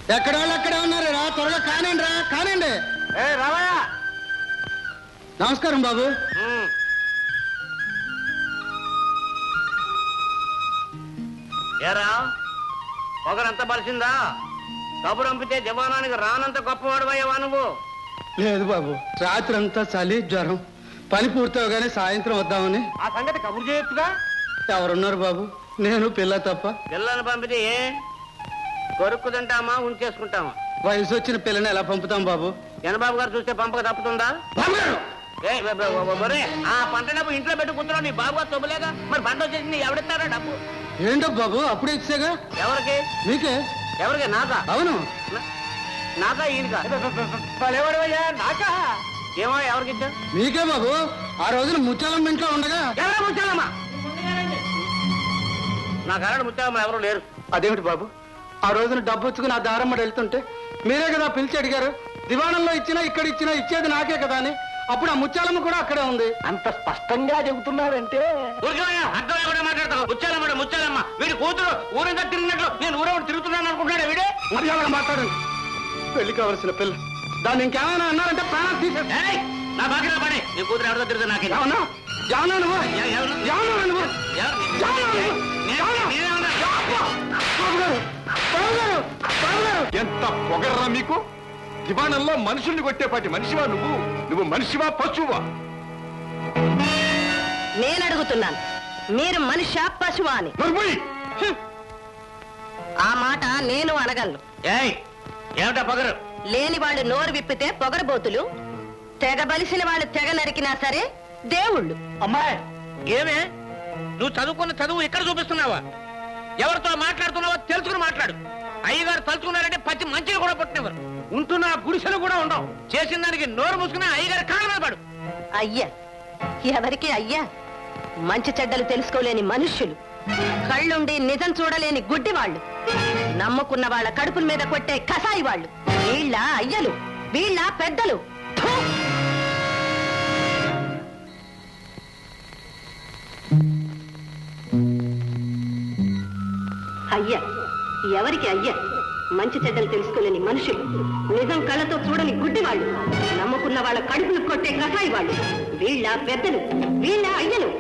ఎక్కడ వాళ్ళు అక్కడే ఉన్నారు రా త్వరగా కానివ్వండి రా కానివ్వండి ఏ రావయ్యా నమస్కారం బాబు ఏరా పొగరంతా పరిచిందా కబురు పంపితే జవానానికి రానంత గొప్పవాడు నువ్వు లేదు బాబు రాత్రి అంతా చలి జ్వరం పని పూర్తవగానే సాయంత్రం వద్దామని ఆ సంగతి కబురు చేయొచ్చుగా ఎవరున్నారు బాబు నేను పిల్ల తప్ప పిల్లల్ని పంపితే ఏ కొరుక్కు తింటామా ఉంచేసుకుంటామా వయసు వచ్చిన పిల్లని ఎలా పంపుతాం బాబు జనబాబు గారు చూస్తే పంపక తప్పుతుందా బాబు గారు! ఏ బ- బ- బ- బొరే, ఆ పంట డబ్బు ఇంట్లో పెట్టుకుంటున్నావు నీ బాబు గారు తొబ్బలేగా మరి పంట వచ్చేసింది ఎవడిస్తారా డబ్బు ఏంటో బాబు అప్పుడే ఇచ్చాగా ఎవరికి మీకే ఎవరికి నాకా అవును నా- నాకా ఈయనకా ఎవడవయ్యా నాకా ఏమో ఎవరికి ఇచ్చా మీకే బాబు ఆ రోజున ముచ్చాలం ఇంట్లో ఉండగా ఎవరు ముచ్చాలమ్మా నా కరెంట్ ముచ్చాలమ్మ ఎవరు లేరు అదేమిటి బాబు ఆ రోజున డబ్బు వచ్చుకుని ఆ దారమ్మడి వెళ్తుంటే మీరే కదా పిలిచి అడిగారు దివాణంలో ఇచ్చినా ఇక్కడ ఇచ్చినా ఇచ్చేది నాకే కదా అని అప్పుడు ఆ ముత్యాలమ్మ కూడా అక్కడే ఉంది అంత స్పష్టంగా చెబుతున్నారంటే ఊరికేమయ్యా అర్థం లేకుండా మాట్లాడతావు ముచ్చాలమ్మ ముచ్చాలమ్మ వీడి కూతురు ఊరంతా తిరిగినట్లు నేను ఊరేవాడు తిరుగుతున్నాను అనుకుంటున్నాడు వీడే మర్యాదగా మాట్లాడండి పెళ్లి కావలసిన పిల్ల దాన్ని ఇంకేమైనా అన్నారంటే ప్రాణం తీసేస్తా ఏయ్, నా బాగా పడే నీ కూతురు ఎవరితో తిరుగుతా నాకే అవునా జానా నువ్వు ఎ- ఎవరు? జానా నువ్వు ఎవరు? జానా నువ్వు నేను- నేనేమన్నా? బాబు గారు బాబు గారు బాబు గారు ఎంత పొగర్రా మీకు దివాణంలో మనుషుల్ని కొట్టేపాటి మనిషివా నువ్వు నువ్వు మనిషివా పశువా నేను అడుగుతున్నాను మీరు మనిషా పశువా అని నరుమూయి! ఆ మాట నేను అనగలను ఏయ్ ఏమిటా పొగరు లేని వాళ్ళు నోరు విప్పితే పొగరబోతులు తెగ బలిసిన వాళ్ళు తెగ నరికినా సరే దేవుళ్ళు అమ్మాయి ఏమే నువ్వు చదువుకున్న చదువు ఇక్కడ చూపిస్తున్నావా ఎవరితో మాట్లాడుతున్నావో తెలుసుకుని మాట్లాడు అయ్యగారు తలుచుకున్నారంటే పచ్చి మంచిని కూడా పుట్టినవారు ఉంటున్న గుడిసెలు కూడా ఉండవు చేసిన దానికి నోరు మూసుకుని అయ్యగారి కాళ్ళ మీద పడు అయ్యా ఎవరికి అయ్యా మంచి చెడ్డలు తెలుసుకోలేని మనుష్యులు కళ్ళుండి నిజం చూడలేని గుడ్డి వాళ్ళు నమ్ముకున్న వాళ్ళ కడుపుల మీద కొట్టే కసాయి వాళ్ళు వీళ్ళ అయ్యలు వీళ్ళ పెద్దలు థూ! అయ్యా ఎవరికి అయ్యా మంచి చెడ్డలు తెలుసుకోలేని మనుషులు నిజం కళ్ళతో చూడని గుడ్డి వాళ్ళు నమ్ముకున్న వాళ్ళ కడుపులు కొట్టే కసాయి వాళ్ళు వీళ్ళ పెద్దలు వీళ్ళ అయ్యలు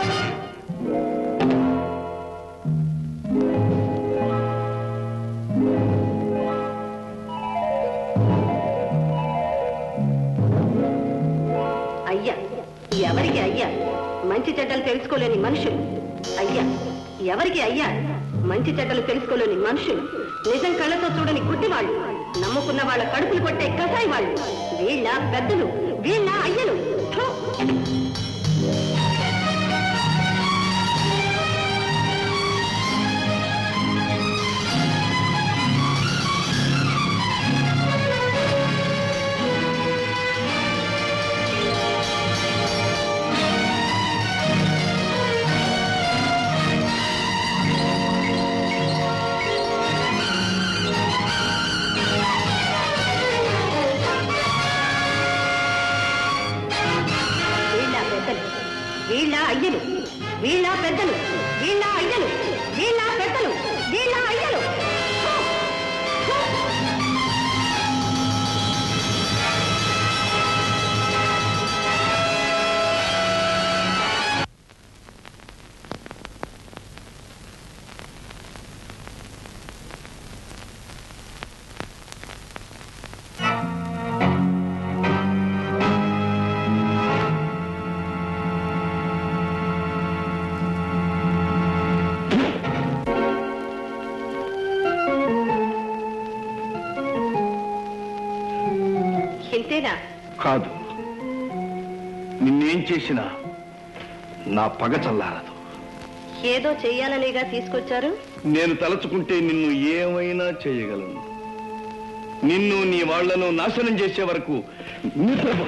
అయ్యా ఎవరికి అయ్యా మంచి చెడ్డలు తెలుసుకోలేని మనుషులు అయ్యా ఎవరికి అయ్యా మంచి చెడ్డలు తెలుసుకోలేని మనుషులు నిజం కళ్ళతో చూడని గుడ్డివాళ్ళు నమ్ముకున్న వాళ్ళ కడుపులు కొట్టే కసాయి వాళ్ళు వీళ్ళ పెద్దలు వీళ్ళ అయ్యలు థు! వీళ్ళ పెద్దలు వీళ్ళ అయ్యలు వీళ్ళ పెద్దలు వీళ్ళ అయ్యలు వీళ్ళ పెద్దలు వీళ్ళ అయ్యలు థు! థు! ఇంతేనా కాదు నిన్నేం చేసినా నా పగ చల్లారదు ఏదో చెయ్యాలనేగా తీసుకొచ్చారు నేను తలుచుకుంటే నిన్ను ఏమైనా చేయగలను నిన్ను నీ వాళ్లను నాశనం చేసే వరకు నిద్రపో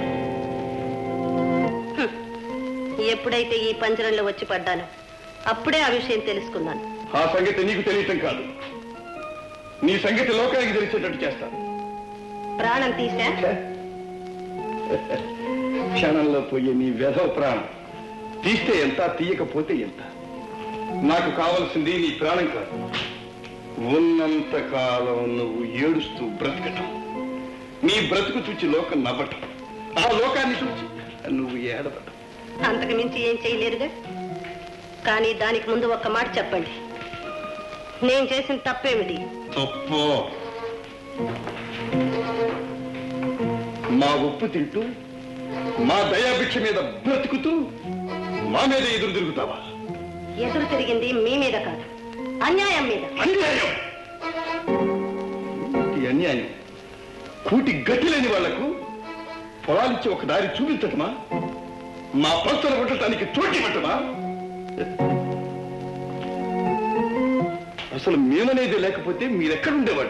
ఎప్పుడైతే ఈ పంజరంలో వచ్చి పడ్డాను అప్పుడే ఆ విషయం తెలుసుకున్నాను ఆ సంగతి నీకు తెలియటం కాదు నీ సంగతి లోకానికి తెలిసేటట్టు చేస్తాను ప్రాణం తీసా క్షణంలో పోయే నీ వెధవ ప్రాణం తీస్తే ఎంత తీయకపోతే ఎంత నాకు కావలసింది నీ ప్రాణం కాదు ఉన్నంత కాలం నువ్వు ఏడుస్తూ బ్రతకటం నీ బ్రతుకు చూచి లోకం నవ్వటం ఆ లోకాన్ని చూచి నువ్వు ఏడవటం అంతకు మించి ఏం చేయలేరుగా కానీ దానికి ముందు ఒక్క మాట చెప్పండి నేను చేసిన తప్పేమిటి తప్పో మా ఉప్పు తింటూ మా దయాభిక్ష మీద బ్రతుకుతూ మా మీద ఎదురు తిరుగుతావా ఎదురు తిరిగింది మీ మీద కాదు అన్యాయం మీద అన్యాయం ఈ అన్యాయం కూటి గట్టి లేని వాళ్లకు పొలాలిచ్చి ఒక దారి చూపించటమా మా పస్తులు కొట్టడానికి చోటి పెట్టమా అసలు మేమనేది లేకపోతే మీరెక్కడుండేవాడు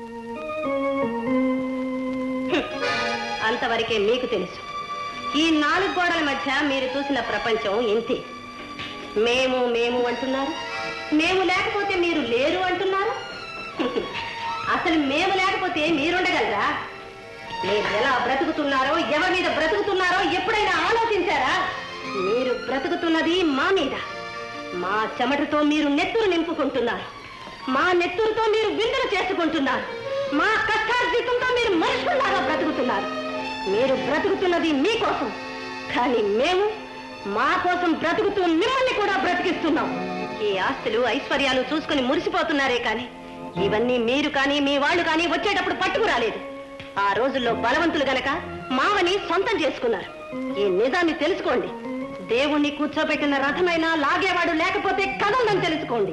అంతవరకే మీకు తెలుసు ఈ నాలుగు గోడల మధ్య మీరు చూసిన ప్రపంచం ఇంతే మేము మేము అంటున్నారు మేము లేకపోతే మీరు లేరు అంటున్నారు అసలు మేము లేకపోతే మీరుండగలరా మీరు ఎలా బ్రతుకుతున్నారో ఎవరి మీద బ్రతుకుతున్నారో ఎప్పుడైనా ఆలోచించారా మీరు బ్రతుకుతున్నది మా మీద మా చెమటతో మీరు నెత్తురు నింపుకుంటున్నారు మా నెత్తురుతో మీరు విందులు చేసుకుంటున్నారు మా కష్టార్జితంతో మీరు మనుషుల్లాగా బ్రతుకుతున్నారు మీరు బ్రతుకుతున్నది మీకోసం కానీ మేము మా కోసం బ్రతుకుతూ మిమ్మల్ని కూడా బ్రతికిస్తున్నాం ఈ ఆస్తులు ఐశ్వర్యాలు చూసుకుని మురిసిపోతున్నారే కానీ ఇవన్నీ మీరు కానీ మీ వాళ్ళు కానీ వచ్చేటప్పుడు పట్టుకురాలేదు ఆ రోజుల్లో బలవంతులు గనక మావని సొంతం చేసుకున్నారు ఈ నిజాన్ని తెలుసుకోండి దేవుణ్ణి కూర్చోబెట్టిన రథమైనా లాగేవాడు లేకపోతే కదలని తెలుసుకోండి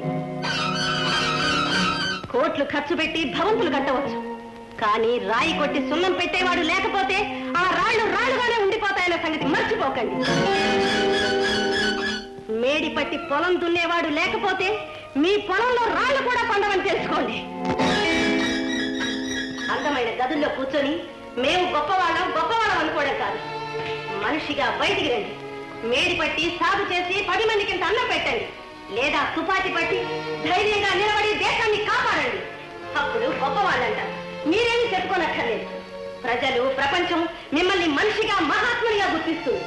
కోట్లు ఖర్చు పెట్టి భవంతులు కట్టవచ్చు కానీ రాయి కొట్టి సున్నం పెట్టేవాడు లేకపోతే ఆ రాళ్ళు రాళ్ళుగానే ఉండిపోతాయన్న సంగతి మర్చిపోకండి మేడి పట్టి పొలం దున్నేవాడు లేకపోతే మీ పొలంలో రాళ్ళు కూడా పండవని తెలుసుకోండి అందమైన గదుల్లో కూర్చొని మేము గొప్పవాళ్ళం గొప్పవాళ్ళం అనుకోవడం కాదు మనిషిగా బయటికి రండి మేడి పట్టి సాగు చేసి పది మందికి ఇంత అన్నం పెట్టండి లేదా తుపాకి పట్టి ధైర్యంగా నిలబడి దేశాన్ని కాపాడండి అప్పుడు గొప్పవాళ్ళంటారు మీరేమి చెప్పుకోనక్కర్లేదు ప్రజలు ప్రపంచం మిమ్మల్ని మనిషిగా మహాత్మునిగా గుర్తిస్తుంది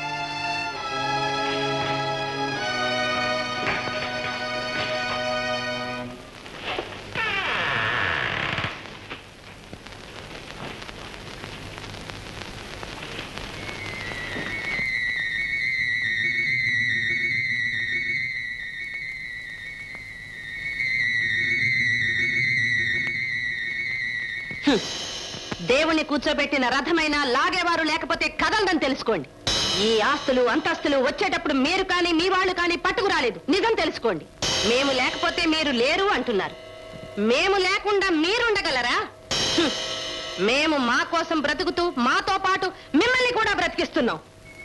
దేవుణ్ణి కూర్చోబెట్టిన రథమైనా లాగేవారు లేకపోతే కదలదని తెలుసుకోండి ఈ ఆస్తులు అంతస్తులు వచ్చేటప్పుడు మీరు కానీ మీ వాళ్ళు కానీ పట్టుకురాలేదు నిజం తెలుసుకోండి మేము లేకపోతే మీరు లేరు అంటున్నారు మేము లేకుండా మీరుండగలరా హ్మ్. మేము మా కోసం బ్రతుకుతూ మాతో పాటు మిమ్మల్ని కూడా బ్రతికిస్తున్నాం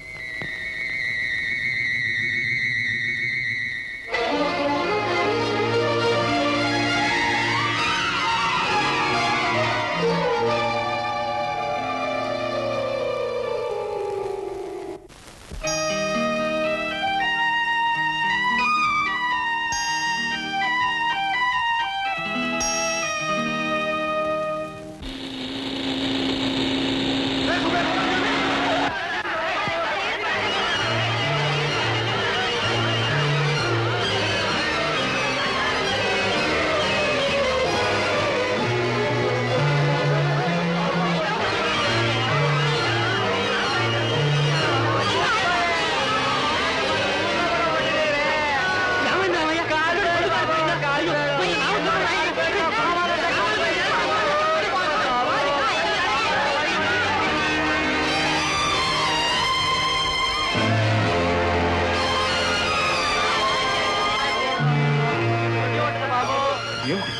ఏమిటి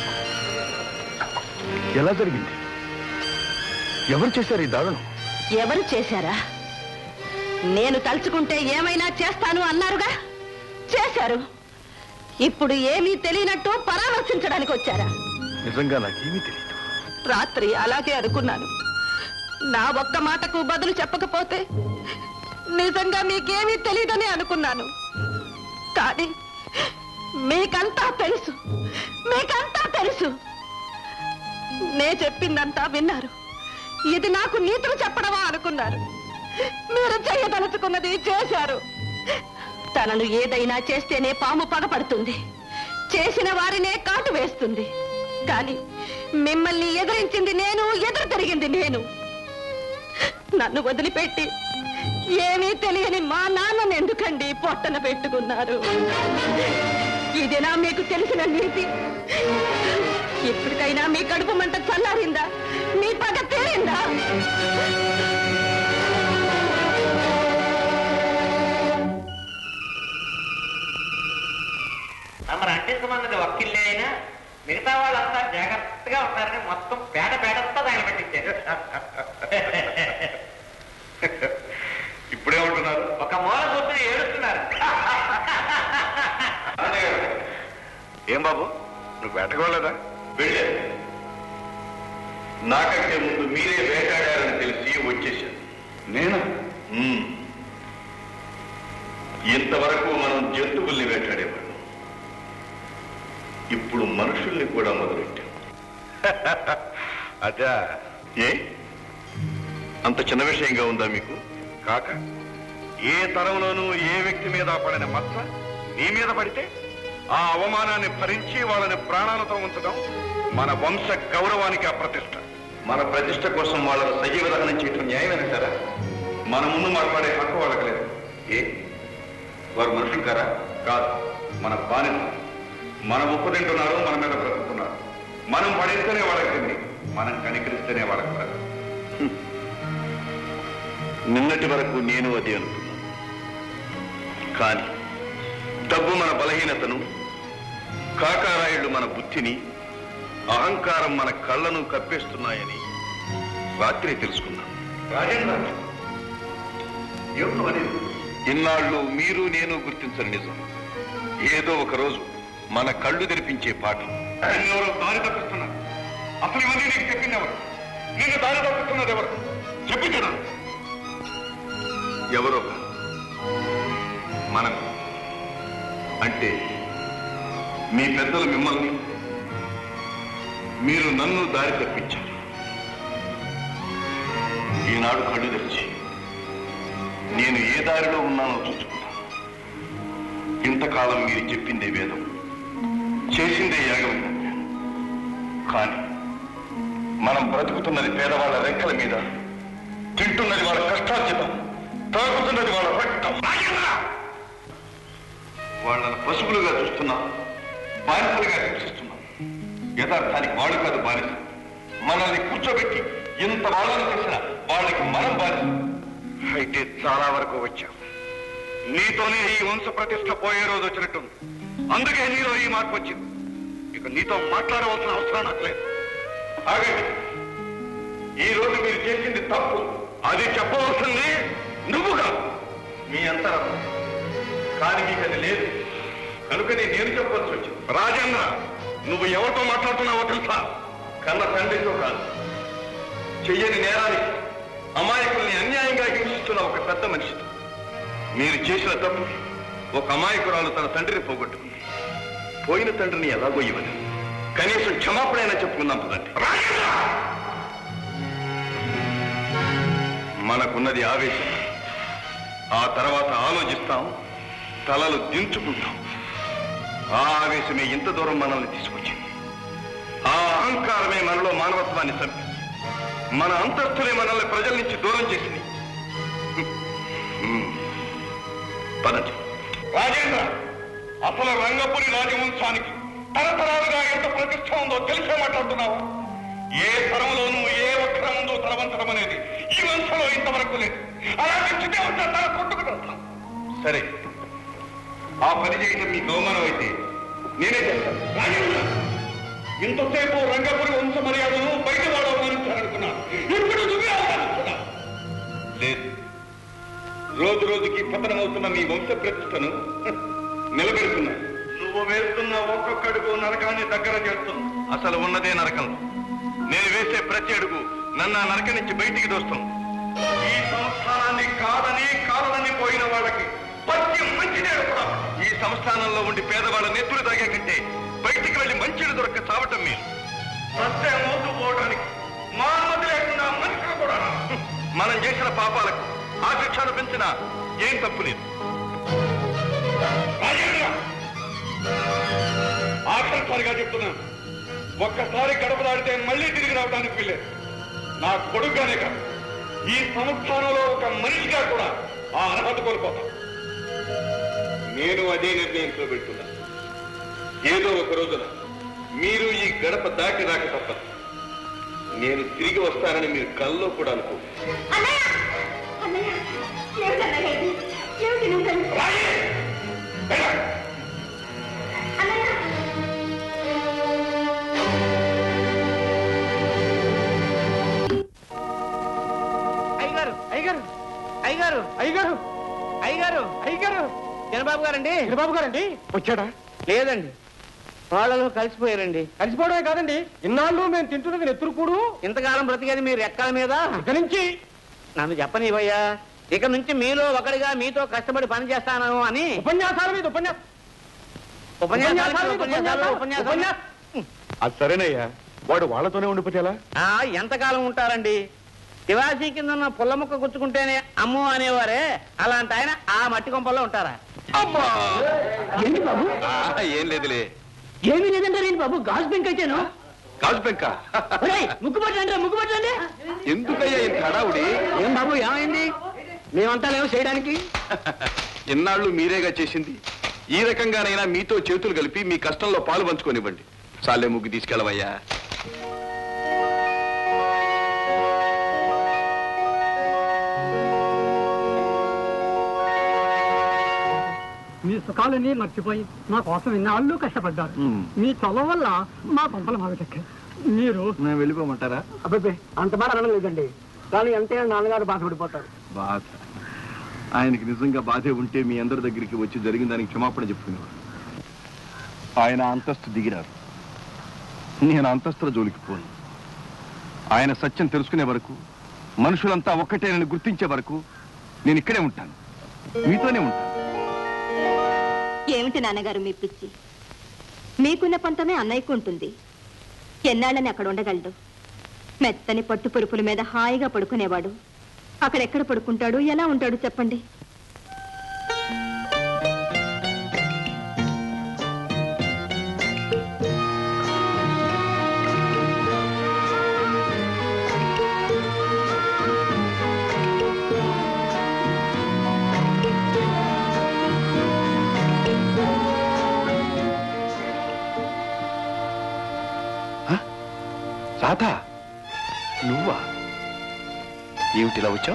ఎలా జరిగింది ఎవరు చేశారు ఈ దారుణం ఎవరు చేశారా నేను తలుచుకుంటే ఏమైనా చేస్తాను అన్నారుగా చేశారు ఇప్పుడు ఏమీ తెలియనట్టు పరామర్శించడానికి వచ్చారా నిజంగా నాకేమీ తెలియదు రాత్రి అలాగే అనుకున్నాను నా ఒక్క మాటకు బదులు చెప్పకపోతే నిజంగా మీకేమీ తెలియదని అనుకున్నాను కానీ మీకంతా తెలుసు మీకంతా తెలుసు నే చెప్పిందంతా విన్నారు ఇది నాకు నీతులు చెప్పడమా అనుకున్నారు మీరు చేయదలుచుకున్నది చేశారు తనను ఏదైనా చేస్తేనే పాము పగపడుతుంది చేసిన వారినే కాటు వేస్తుంది కానీ మిమ్మల్ని ఎదిరించింది నేను ఎదురు తిరిగింది నేను నన్ను వదిలిపెట్టి ఏమీ తెలియని మా నాన్నను ఎందుకండి పొట్టన పెట్టుకున్నారు ఇదేనా మీకు తెలిసిన నీతి ఇప్పటికైనా మీ కడుపు మంట చల్లారిందా మీ పగ తీరిందా తమరు అంటించమన్నది వకీల్లే అయినా మిగతా వాళ్ళంతా జాగ్రత్తగా ఉంటారని మొత్తం పేడ పేడంతా తగలబెట్టించారు ఇప్పుడేమంటున్నారు ఒక మూల కూర్చుని ఏడుస్తున్నారు ఏం బాబు నువ్వు వేటకోలేదా వెళ్ళే నాకంటే ముందు మీరే వేటాడారని తెలిసి వచ్చేసాను నేను ఇంతవరకు మనం జంతువుల్ని వేటాడేవాడు ఇప్పుడు మనుషుల్ని కూడా మొదలెట్టాం అదా ఏ అంత చిన్న విషయంగా ఉందా మీకు కాక ఏ తరంలోనూ ఏ వ్యక్తి మీద పడిన మచ్చ నీ మీద పడితే ఆ అవమానాన్ని భరించి వాళ్ళని ప్రాణాలతో ఉంచడం మన వంశ గౌరవానికి అప్రతిష్ట మన ప్రతిష్ట కోసం వాళ్ళని సజీవ దహనం చేయటం న్యాయమేనంటారా మన ముందు మాట్లాడే హక్కు వాళ్ళకి లేదు ఏ వారు మనుషులు కారా కాదు మన బానిస మనం ఉప్పు తింటున్నారు మన మీద బ్రతుకుతున్నారు మనం పడిస్తేనే వాళ్ళకి తిండి మనం కనికరిస్తేనే వాళ్ళకి బ్రతుకు హ్మ్. నిన్నటి వరకు నేను అది అనుకున్నాను కానీ డబ్బు మన బలహీనతను కాకారాయుళ్ళు మన బుద్ధిని అహంకారం మన కళ్ళను కప్పేస్తున్నాయని రాత్రి తెలుసుకున్నాను రాజేంద్ర ఏమిటో అనేది ఇన్నాళ్ళు మీరు నేను గుర్తించని నిజం ఏదో ఒక రోజు మన కళ్ళు తెరిపించే పాఠం ఎవరో దారి తప్పిస్తున్నారు అసలు ఇవన్నీ నీకు చెప్పింది ఎవరు నీకు దారి తప్పిస్తున్నది ఎవరు చెప్పించడం ఎవరో కాదు. మనం అంటే మీ పెద్దలు మిమ్మల్ని మీరు నన్ను దారి తప్పించారు ఈనాడు కళ్ళు తెరిచి నేను ఏ దారిలో ఉన్నానో చూసుకుంటాను ఇంతకాలం మీరు చెప్పిందే వేదం చేసిందే యాగం కానీ మనం బ్రతుకుతున్నది పేదవాళ్ళ రెక్కల మీద తింటున్నది వాళ్ళ కష్టార్జితం తాగుతున్నది వాళ్ళ రక్తం వాళ్ళని పశువులుగా చూస్తున్నాం బానిసలుగా హింసిస్తున్నాం యథార్థానికి వాళ్ళు కాదు బానిస మనల్ని కూర్చోబెట్టి ఇంత వాళ్ళని చేసిన వాళ్ళకి మనం బానిస అయితే చాలా వరకు వచ్చాం నీతోనే ఈ వంశ ప్రతిష్ట పోయే రోజు వచ్చినట్టుంది అందుకే నీలో ఈ మార్పు వచ్చింది ఇక నీతో మాట్లాడవలసిన అవసరం నాకు లేదు ఆగండి ఈ రోజు మీరు చేసింది తప్పు అది చెప్పవలసింది నువ్వుగా మీ అంతరం కానీ మీకు అది లేదు కనుకనే నేను చెప్పవలసి వచ్చింది రాజేంద్ర నువ్వు ఎవరితో మాట్లాడుతున్నావో తెలుసా కన్న తండ్రితో కాదు చెయ్యని నేరానికి అమాయకుల్ని అన్యాయంగా హింసిస్తున్న ఒక పెద్ద మనిషితో మీరు చేసిన తప్పు ఒక అమాయకురాలు తన తండ్రిని పోగొట్టుకుంది పోయిన తండ్రిని ఎలాగో ఇవ్వదు కనీసం క్షమాపణైనా చెప్పుకుందాం పదండి మనకున్నది ఆవేశం ఆ తర్వాత ఆలోచిస్తాం తలలు దించుకుంటాం ఆ ఆవేశమే ఇంత దూరం మనల్ని తీసుకొచ్చింది ఆ అహంకారమే మనలో మానవత్వాన్ని చంపింది మన అంతస్తులే మనల్ని ప్రజల నుంచి దూరం చేసింది హ్మ్. పదండి రాజేంద్ర అసలు రంగపురి రాజవంశానికి తరతరాలుగా ఎంత ప్రతిష్ట ఉందో తెలిసే మాట్లాడుతున్నావా ఏ తరంలోనూ ఏ ఒక్కరం ఉందో తలవంచడం అనేది ఈ వంశంలో ఇంతవరకు లేదు అలాగే స్థితి ఉంటే తల కొట్టుకుంటాం సరే ఆ పని చేయడం మీ గౌమానం అయితే నేనే చేస్తాను రాజేంద్ర ఇంతసేపు రంగపురి వంశ మర్యాదను బయట వాడు అవమానించాలనుకున్నా ఇప్పుడు నువ్వే అవమానిస్తున్నా లేదు రోజు రోజుకి పతనమవుతున్న మీ వంశ ప్రతిష్టను నిలబెడుతున్నా నువ్వు వేస్తున్న ఒక్కొక్క అడుగు నరకాన్ని దగ్గర చేస్తుంది అసలు ఉన్నదే నరకంలో నేను వేసే ప్రతి అడుగు నన్ను ఆ నరక నుంచి బయటికి దోస్తాం ఈ సంస్థానాన్ని కాదని కాలదని పోయిన వాళ్ళకి పత్యం మంచిదే కూడా ఈ సంస్థానంలో ఉండి పేదవాళ్ళ నెత్తులు తాగే కంటే బయటికి వెళ్ళి మంచిని దొరక్క చావటం మీరు సత్య మోసు పోవడానికి మానవతి లేకుండా మనుషులు కూడా మనం చేసిన పాపాలకు ఆ శిక్షను పెంచిన ఏం తప్పు లేదు ఆఖరిసారిగా చెప్తున్నాను ఒక్కసారి గడప దాడితే మళ్ళీ తిరిగి రావడానికి వీల్లేదు నా కొడుకుగానే కాదు ఈ సంస్థానంలో ఒక మనిషిగా కూడా ఆ అర్హత కోల్పోతాం నేను అదే నిర్ణయంతో పెడుతున్నా ఏదో ఒక రోజున మీరు ఈ గడప దాటి రాక తప్పదు నేను తిరిగి వస్తానని మీరు కల్లో కూడా అనుకో అన్నయ్య అన్నయ్య ఏమిటన్నయ్య ఇది? ఏమిటి నువ్వు కలిసి రాయే! వెళ్ళండి. అన్నయ్య అయ్యగారు అయ్యగారు అయ్యగారు అయ్యగారు అయ్యగారు అయ్యగారు చంద్రబాబు గారండి బాబు గారండి వచ్చాడా లేదండి వాళ్ళలో కలిసిపోయారండి కలిసిపోవడమే కాదండి ఇన్నాళ్ళు మేము తింటున్నది నెత్తురుకూడు ఇంతకాలం బ్రతికేది మీ రెక్కల మీద ఇక నుంచి నన్ను చెప్పనివయ్యా ఇక నుంచి మీలో ఒకడిగా మీతో కష్టపడి పని చేస్తాను అని ఉపన్యాసాల మీద ఉపన్యాసం ఉపన్యాసాలు ఉపన్యాసాలు, ఉపన్యాసాలు ఉపన్యాసాలు. ఉపన్యాసాలు అది సరేనయ్యా వాడు వాళ్ళతోనే ఉండిపోతే ఎలా ఆ, ఎంతకాలం ఉంటారండి శివాజీ కింద ఉన్న పుల్ల ముక్క గుచ్చుకుంటేనే అమ్ము అనేవారే అలాంటి ఆయన ఆ మట్టి కొంపల్లో ఉంటారా ఏంటి బాబు ఏం లేదులే ఏమీ లేదంటారు ఏంటి బాబు గాజు పెంక్ అయితేను కాజు పెంక ముగ్గు పట్టండి ముగ్గు పట్టండి ఎందుకయ్యా ఇంత హడావుడి ఏం బాబు ఏమైంది మేమంతా లేవు చేయడానికి ఇన్నాళ్ళు మీరేగా చేసింది ఈ రకంగానైనా మీతో చేతులు కలిపి మీ కష్టంలో పాలు పంచుకొనివ్వండి సాలే ముగ్గు తీసుకెళ్ళవయ్యా మీ సుఖాలని మర్చిపోయి మా కోసం ఇన్నాళ్ళు కష్టపడ్డారు మీ చొలవ వల్ల మా పంపలు మాకు చెక్కాయి మీరు నేను వెళ్ళిపోమంటారా అబ్బాయి అంత మాట అనడం లేదండి కానీ అంతే నాన్నగారు బాధపడిపోతారు బాధ ఆయనకి నిజంగా బాధే ఉంటే మీ అందరి దగ్గరికి వచ్చి జరిగిన దానికి క్షమాపణ చెప్పుకునేవాడు ఆయన అంతస్తు దిగిరారు నేను అంతస్తుల జోలికి పోను ఆయన సత్యం తెలుసుకునే వరకు మనుషులంతా ఒక్కటేనని గుర్తించే వరకు నేను ఇక్కడే ఉంటాను మీతోనే ఉంటాను ఏమిటి నాన్నగారు మీ పిచ్చి మీకున్న పంతమే అన్నయ్యకు ఉంటుంది ఎన్నాళ్ళని అక్కడ ఉండగలడు మెత్తని పట్టు పొరుపుల మీద హాయిగా పడుకునేవాడు అక్కడ ఎక్కడ పడుకుంటాడు ఎలా ఉంటాడు చెప్పండి రాధా నువ్వా ఏమిటిలా వచ్చావు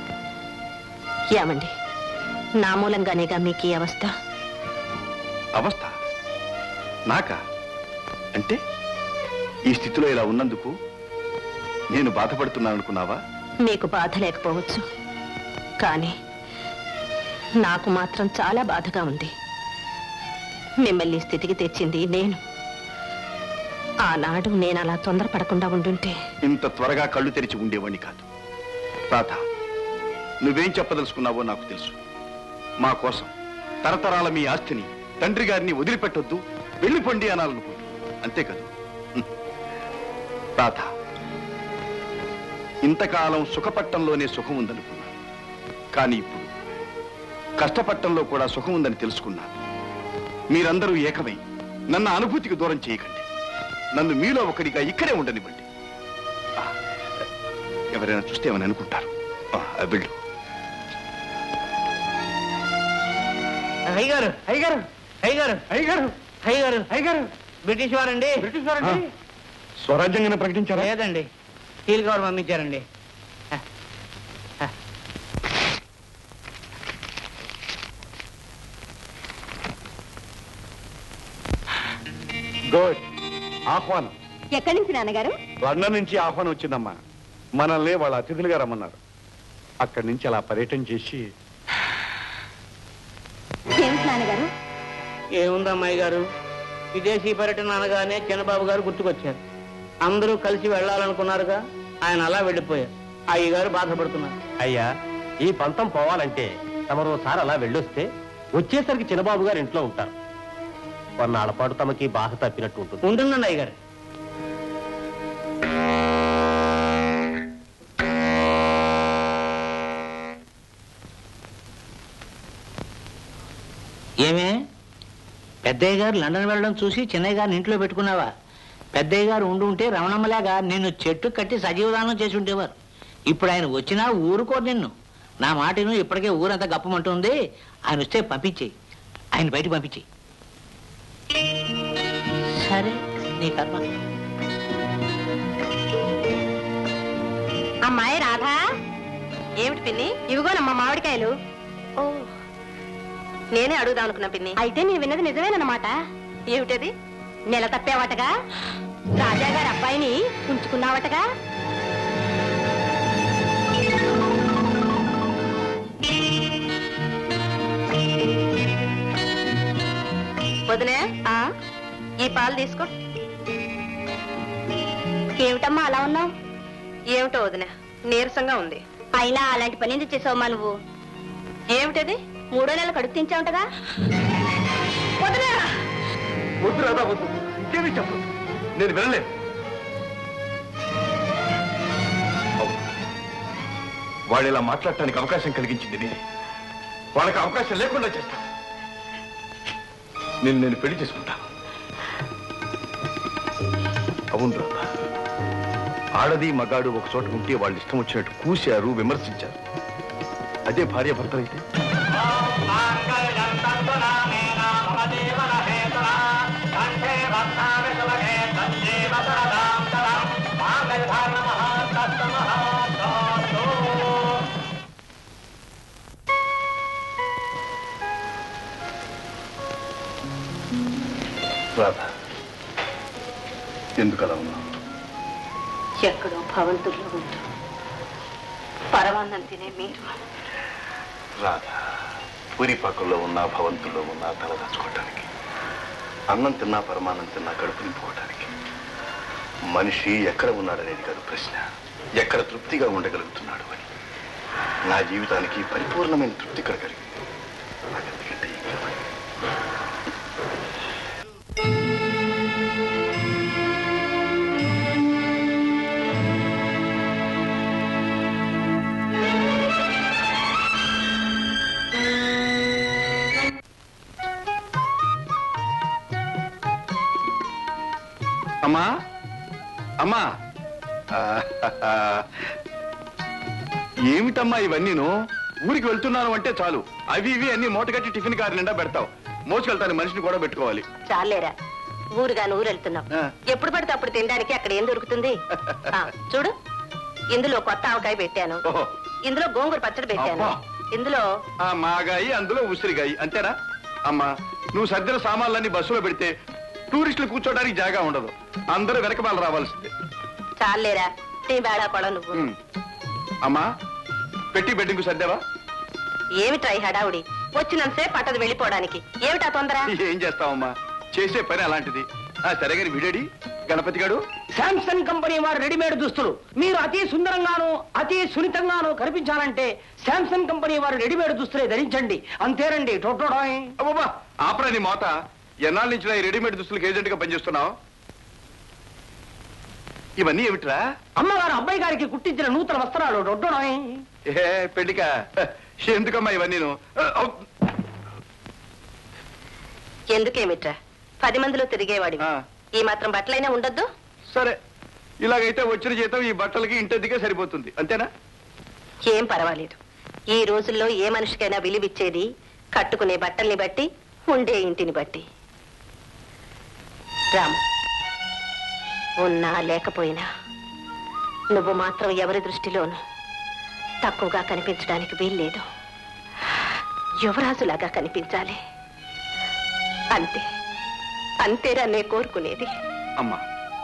ఏమండి నా మూలంగానేగా మీకు ఈ అవస్థ అవస్థ నాకా అంటే ఈ స్థితిలో ఇలా ఉన్నందుకు నేను బాధపడుతున్నాను అనుకున్నావా మీకు బాధ లేకపోవచ్చు కానీ నాకు మాత్రం చాలా బాధగా ఉంది మిమ్మల్ని ఈ స్థితికి తెచ్చింది నేను ఆనాడు నేను అలా తొందరపడకుండా ఉండుంటే ఇంత త్వరగా కళ్ళు తెరిచి ఉండేవాణ్ణి కాదు రాధ నువ్వేం చెప్పదలుచుకున్నావో నాకు తెలుసు మా కోసం తరతరాల మీ ఆస్తిని తండ్రి గారిని వదిలిపెట్టొద్దు వెళ్ళిపోండి అనాలనుకుంటూ అంతే కదా హ్మ్. రాధ ఇంతకాలం సుఖపట్టంలోనే సుఖం ఉందనుకున్నాను కానీ ఇప్పుడు కష్టపట్టంలో కూడా సుఖం ఉందని తెలుసుకున్నాను మీరందరూ ఏకమై నన్ను అనుభూతికి దూరం చేయకండి నన్ను మీలో ఒకడిగా ఇక్కడే ఉండనివ్వండి ఆ, ఎవరైనా చూస్తే ఏమని అనుకుంటారు ఆ, వెళ్ళు అయ్యగారు అయ్యగారు అయ్యగారు అయ్యగారు అయ్యగారు అయ్యగారు బ్రిటిష్ వారండి బ్రిటిష్ వారండి స్వరాజ్యంగా ప్రకటించారా లేదండి స్టీల్ కవర్ పంపించారండి గుడ్ ఆహ్వానం ఎక్కడి నుంచి నాన్నగారు లండన్ నుంచి ఆహ్వానం వచ్చిందమ్మా మనల్ని వాళ్ళ అతిథులుగా రమ్మన్నారు అక్కడి నుంచి అలా పర్యటన చేసి ఏమిటి నాన్నగారు ఏముంది అమ్మాయి గారు విదేశీ పర్యటన అనగానే చిన్నబాబు గారు గుర్తుకొచ్చారు అందరూ కలిసి వెళ్ళాలనుకున్నారుగా ఆయన అలా వెళ్ళిపోయారు అయ్యగారు బాధపడుతున్నారు అయ్యా ఈ పంతం పోవాలంటే తమరు ఒకసారి అలా వెళ్ళొస్తే వచ్చేసరికి చిన్నబాబు గారు ఇంట్లో ఉంటారు కొన్నాళ్ల పాటు తమకి బాధ తప్పినట్టు ఉంటుంది ఉంటుందండి అయ్యగారు ఏమే పెద్దయ్య గారు లండన్ వెళ్ళడం చూసి చిన్నయ్య గారిని ఇంట్లో పెట్టుకున్నావా పెద్దయ్య గారు ఉండి ఉంటే రమణమ్మలాగా నిన్ను చెట్టు కట్టి సజీవదానం చేసి ఉండేవారు ఇప్పుడు ఆయన వచ్చినా ఊరుకో నిన్ను నా మాటను ఇప్పటికే ఊరంతా గప్పమంటుంది ఆయన వస్తే పంపించేయి ఆయన బయట పంపించేయి సరే నీ కర్మ అమ్మాయి రాధా ఏమిటి పిన్ని ఇవిగోనమ్మా మామిడికాయలు ఓ నేనే అడుగుదాం అనుకున్నా పిన్ని అయితే నీ విన్నది నిజమేనన్నమాట ఏమిటది నెల తప్పావటగా రాజా గారి అబ్బాయిని ఉంచుకున్నావటగా వదినే ఈ పాలు తీసుకో ఏమిటమ్మా అలా ఉన్నావు ఏమిటో వదిన నీరసంగా ఉంది అయినా అలాంటి పని ఎందుకు చేసావమ్మా నువ్వు ఏమిటది మూడో నెలలు కడుపు తించావుంటగా వదినా వద్దు రాదా వద్దు ఇంకేమీ చెప్పదు నేను వెళ్ళలేను అవును. వాళ్ళు ఇలా మాట్లాడటానికి అవకాశం కలిగించింది నేనే వాళ్ళకి అవకాశం లేకుండా చేస్తాను నేను నేను పెళ్లి చేసుకుంటాను అవును రాధా ఆడది మగాడు ఒక చోట ఉంటే వాళ్ళు ఇష్టం వచ్చినట్టు కూశారు విమర్శించారు అదే భార్య భర్తలైతే రాధా ఎందుకు అలా ఉన్నావు ఎక్కడో భవంతుల్లో ఉంటూ పరమాన్నం తినే మీరు రాధా పూరిపాకంలో ఉన్న భవంతుల్లో ఉన్న తల దాచుకోవటానికి అన్నం తిన్నా పరమాన్నం తిన్నా కడుపు నింపుకోవటానికి మనిషి ఎక్కడ ఉన్నాడనేది కాదు ప్రశ్న ఎక్కడ తృప్తిగా ఉండగలుగుతున్నాడు అని నా జీవితానికి పరిపూర్ణమైన తృప్తి ఇక్కడ కలిగింది నాకెందుకంటే ఇంకా పని. అమ్మా అమ్మా ఆహాహా. ఏమిటమ్మా ఇవన్నీను ఊరికి వెళ్తున్నాను అంటే చాలు అవి ఇవి అన్ని మూటగట్టి టిఫిన్ కారు నిండా పెడతావు మోసుకెళ్తాను మనిషిని కూడా పెట్టుకోవాలి చాలేరా ఊరుగాని ఊరు వెళ్తున్నాం ఆ. ఎప్పుడు పడితే అప్పుడు తినడానికి అక్కడ ఏం దొరుకుతుంది ఆ, చూడు ఇందులో కొత్త ఆవకాయ పెట్టాను ఓహో. ఇందులో గోంగూర పచ్చడి పెట్టాను అబ్బా. ఇందులో ఆ మాగాయి అందులో ఉసిరిగాయి అంతేనా అమ్మా నువ్వు సర్దిన సామాన్లన్నీ బస్సులో పెడితే టూరిస్టులు కూర్చోడానికి జాగా ఉండదు అందరూ వెనకమాల రావాల్సిందే చాలేరా నీ బేడా పడ నువ్వు ఉమ్. అమ్మా పెట్టి బెడ్డింగ్ సర్దావా ఏమిట్రా ఈ హడావుడి వచ్చినంతసేపు పట్టదు వెళ్ళిపోవడానికి ఏమిటా తొందర ఏం చేస్తావమ్మా చేసే పని అలాంటిది ఆ సరే గాని వీడేడి గణపతి గాడు శాంసంగ్ కంపెనీ వారి రెడీమేడ్ దుస్తులు మీరు అతి సుందరంగాను అతి సున్నితంగాను కనిపించాలంటే శాంసంగ్ కంపెనీ వారి రెడీమేడ్ దుస్తులే ధరించండి అంతేనండి టోటోడాయ్ అబ్బబ్బా ఆపరా నీ మోత ఎన్నాళ్ళ నుంచి ఈ రెడీమేడ్ దుస్తులకు ఏజెంట్ గా పనిచేస్తున్నావు ఇవన్నీ ఏమిట్రా అమ్మగారు అబ్బాయి గారికి కుట్టించిన నూతన వస్త్రాలు డొడ్డోడాయ్ ఏ పెళ్లికా ఎందుకమ్మా ఇవన్నీను ఎందుకేమిట్రా పది మందిలో తిరిగేవాడి ఆ. ఈ మాత్రం బట్టలైనా ఉండొద్దు సరే ఇలాగైతే వచ్చిన జీతం ఈ బట్టలకి ఇంటెద్దుకే సరిపోతుంది అంతేనా ఏం పర్వాలేదు ఈ రోజుల్లో ఏ మనిషికైనా విలువిచ్చేది కట్టుకునే బట్టల్ని బట్టి ఉండే ఇంటిని బట్టి రాము ఉన్నా లేకపోయినా నువ్వు మాత్రం ఎవరి దృష్టిలోనూ తక్కువగా కనిపించడానికి వీల్లేదు యువరాజులాగా కనిపించాలి అంతే అంతేరా నే కోరుకునేది అమ్మా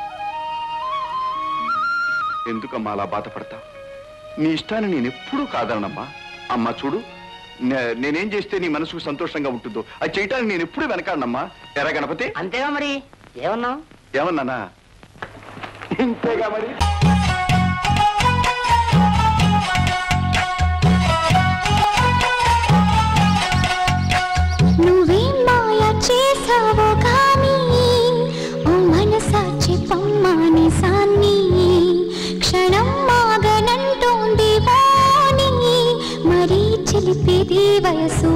ఎందుకమ్మా అలా బాధపడతావు నీ ఇష్టాన్ని నేను ఎప్పుడూ కాదనమ్మా అమ్మా చూడు నే- నేనేం చేస్తే నీ మనసుకు సంతోషంగా ఉంటుందో అది చేయటానికి నేను ఎప్పుడు వెనకాడనమ్మా ఎరా గణపతి అంతేగా మరి ఏమన్నావు ఏమన్నానా ఇంతేగా మరి నువ్వేం మాయ చేసావో కానీ ఓ మనసా చెప్పమ్మాని సాన్ని క్షణం మాగనంటోంది వాణి మరీ చిలిపిది వయసు